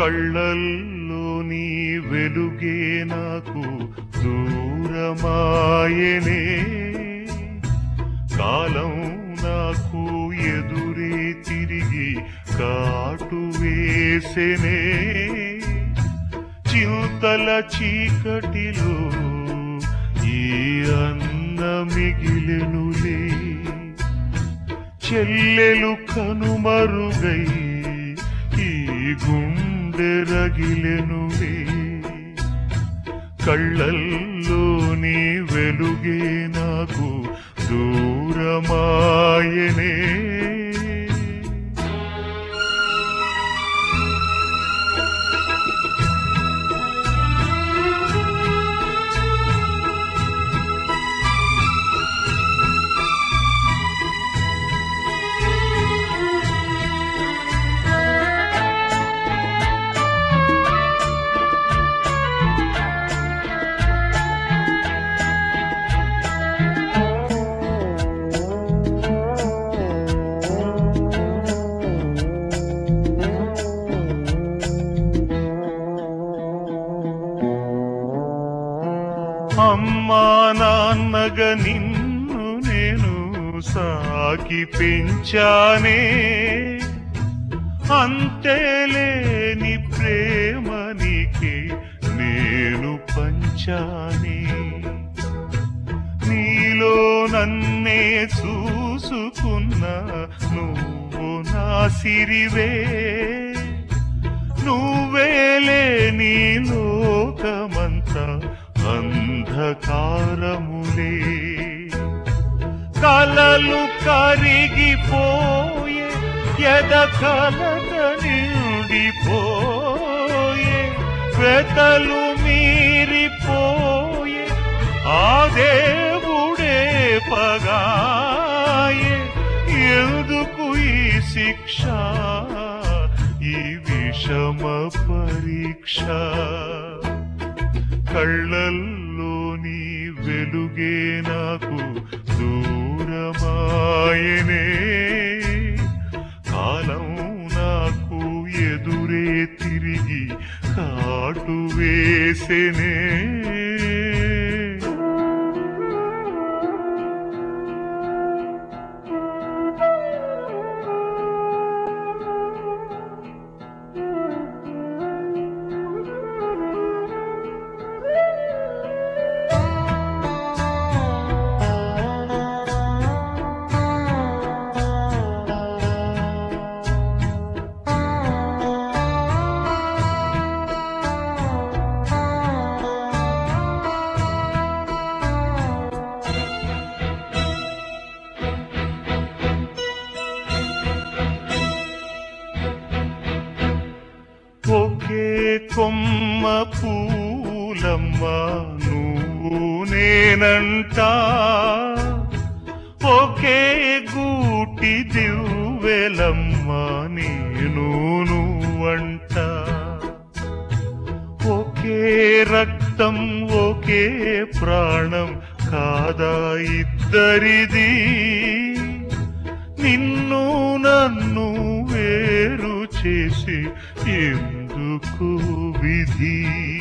కళ్ళల్లోని వెలుగే నాకు దూరమాయనే కాలం నాకు ఎదురే తిరిగి కాటు వేసెనే చింతల చీకటిలో ఈ అన్న మిగిలెనులే చెల్లెలు కనుమరుగై ఈ గుండె రగిలెనులే కళ్ళల్లోని వెలుగే నాకు దూరమాయనే అమ్మా నాన్నగా నిన్ను నేను సాకి పెంచానే అంతేలేని ప్రేమ నీకే నేను పంచానే నీలో నన్నే చూసుకున్న నువ్వు నా సిరివే నువ్వేలే నీ లోకమంతా అంధకారములే కలలు కరిగిపోయే ఎద కలత నిండిపోయే వెతలు మీరిపోయే ఆ దేవుడే పగాయే ఎందుకు ఈ శిక్ష ఈ విషమ పరీక్ష కళ్ళల్లోని వెలుగే నాకు దూరమాయనే కాలం నాకు ఎదురే తిరిగి కాటు వేసెనే ఒకే కొమ్మ పూలమ్మ నువ్వు నేనంట ఒకే గూటి దివ్వెలమ్మ నేను నువ్వంట ఒకే రక్తం ఒకే ప్రాణం కాదా ఇద్దరిది నిన్ను నన్ను వేరు చేసి ఎందుకు విధి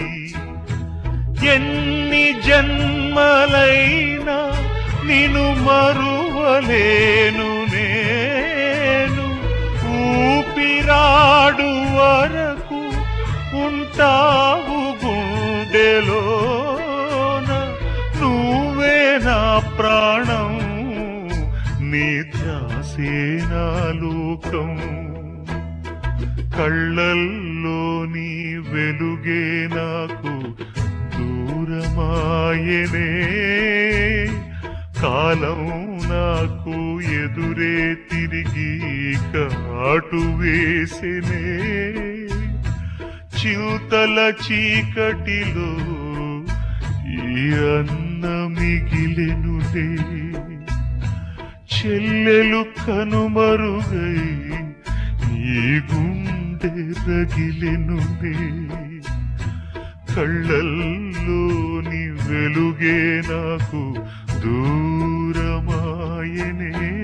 ఎన్ని జన్మలైనా నిన్ను మరువలేను నేను ఊపిరాడు వరకు ఉంటావు గుండెలోన నువ్వే నా ప్రాణం నీ ధ్యాసే నా లోకం కళ్ళల్లోని వెలుగే నాకు దూరమాయనే కాలం నాకు ఎదురే తిరిగి కాటు వేసెనే చివుతల చీకటిలో ఈ అన్న మిగిలెనులే చెల్లెలు కనుమరుగై ఈ గుండె రగిలెనులే కళ్ళల్లోని వెలుగే నాకు దూరమాయనే